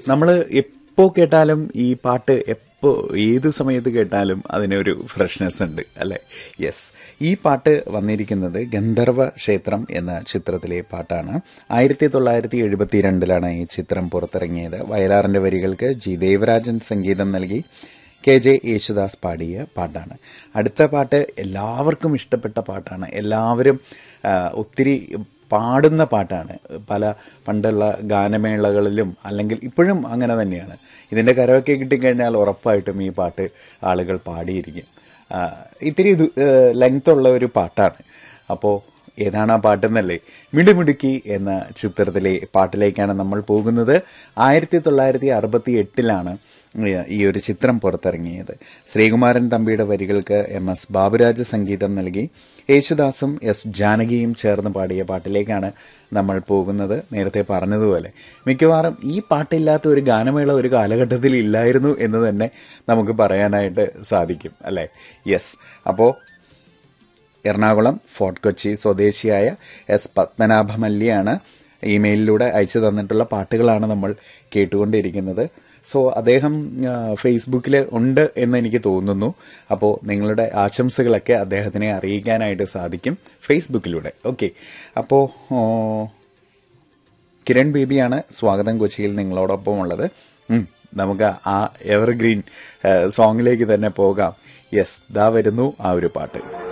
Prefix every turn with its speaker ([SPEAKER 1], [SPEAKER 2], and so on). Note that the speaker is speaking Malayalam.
[SPEAKER 1] നമ്മൾ എപ്പോ കേട്ടാലും ഈ പാട്ട് എപ്പോ ഏത് സമയത്ത് കേട്ടാലും അതിനൊരു ഫ്രഷ്നെസ് ഉണ്ട് അല്ലെ യെസ് ഈ പാട്ട് വന്നിരിക്കുന്നത് ഗന്ധർവ ക്ഷേത്രം എന്ന ചിത്രത്തിലെ പാട്ടാണ് ആയിരത്തി തൊള്ളായിരത്തി എഴുപത്തിരണ്ടിലാണ് ഈ ചിത്രം പുറത്തിറങ്ങിയത് വയലാറിന്റെ വരികൾക്ക് ജി ദേവരാജൻ സംഗീതം നൽകി കെ ജെ യേശുദാസ് പാടിയ പാട്ടാണ് അടുത്ത പാട്ട് എല്ലാവർക്കും ഇഷ്ടപ്പെട്ട പാട്ടാണ് എല്ലാവരും ആ, ഒത്തിരി പാടുന്ന പാട്ടാണ് പല പണ്ടുള്ള ഗാനമേളകളിലും അല്ലെങ്കിൽ ഇപ്പോഴും അങ്ങനെ തന്നെയാണ് ഇതിൻ്റെ കരമൊക്കെ കിട്ടിക്കഴിഞ്ഞാൽ ഉറപ്പായിട്ടും ഈ പാട്ട് ആളുകൾ പാടിയിരിക്കും ആ, ഇത്തിരി ലെങ്ത് ഉള്ള ഒരു പാട്ടാണ് അപ്പോൾ ഏതാണ് ആ പാട്ടെന്നല്ലേ മിടുമിടുക്കി എന്ന ചിത്രത്തിലെ പാട്ടിലേക്കാണ് നമ്മൾ പോകുന്നത് ആയിരത്തി തൊള്ളായിരത്തി അറുപത്തി എട്ടിലാണ് ഈ ഒരു ചിത്രം പുറത്തിറങ്ങിയത് ശ്രീകുമാരൻ തമ്പിയുടെ വരികൾക്ക് എം എസ് ബാബുരാജ് സംഗീതം നൽകി യേശുദാസും എസ് ജാനകിയും ചേർന്ന് പാടിയ പാട്ടിലേക്കാണ് നമ്മൾ പോകുന്നത് നേരത്തെ പറഞ്ഞതുപോലെ മിക്കവാറും ഈ പാട്ടില്ലാത്ത ഒരു ഗാനമേള ഒരു കാലഘട്ടത്തിൽ ഇല്ലായിരുന്നു എന്ന് തന്നെ നമുക്ക് പറയാനായിട്ട് സാധിക്കും അല്ലേ യെസ് അപ്പോൾ എറണാകുളം ഫോർട്ട് കൊച്ചി സ്വദേശിയായ എസ് പത്മനാഭമല്ലിയാണ് ഇമെയിലിലൂടെ അയച്ചു തന്നിട്ടുള്ള പാട്ടുകളാണ് നമ്മൾ കേട്ടുകൊണ്ടിരിക്കുന്നത് സോ അദ്ദേഹം ആ, ഫേസ്ബുക്കിൽ ഉണ്ട് എന്ന് എനിക്ക് തോന്നുന്നു അപ്പോൾ നിങ്ങളുടെ ആശംസകളൊക്കെ അദ്ദേഹത്തിനെ അറിയിക്കാനായിട്ട് സാധിക്കും ഫേസ്ബുക്കിലൂടെ ഓക്കെ അപ്പോൾ കിരൺ ബേബിയാണ് സ്വാഗതം കൊച്ചിയിൽ നിങ്ങളോടൊപ്പം ഉള്ളത് ഉം, നമുക്ക് ആ എവർഗ്രീൻ സോങ്ങിലേക്ക് തന്നെ പോകാം യെസ് ദാ വരുന്നു ആ ഒരു പാട്ട്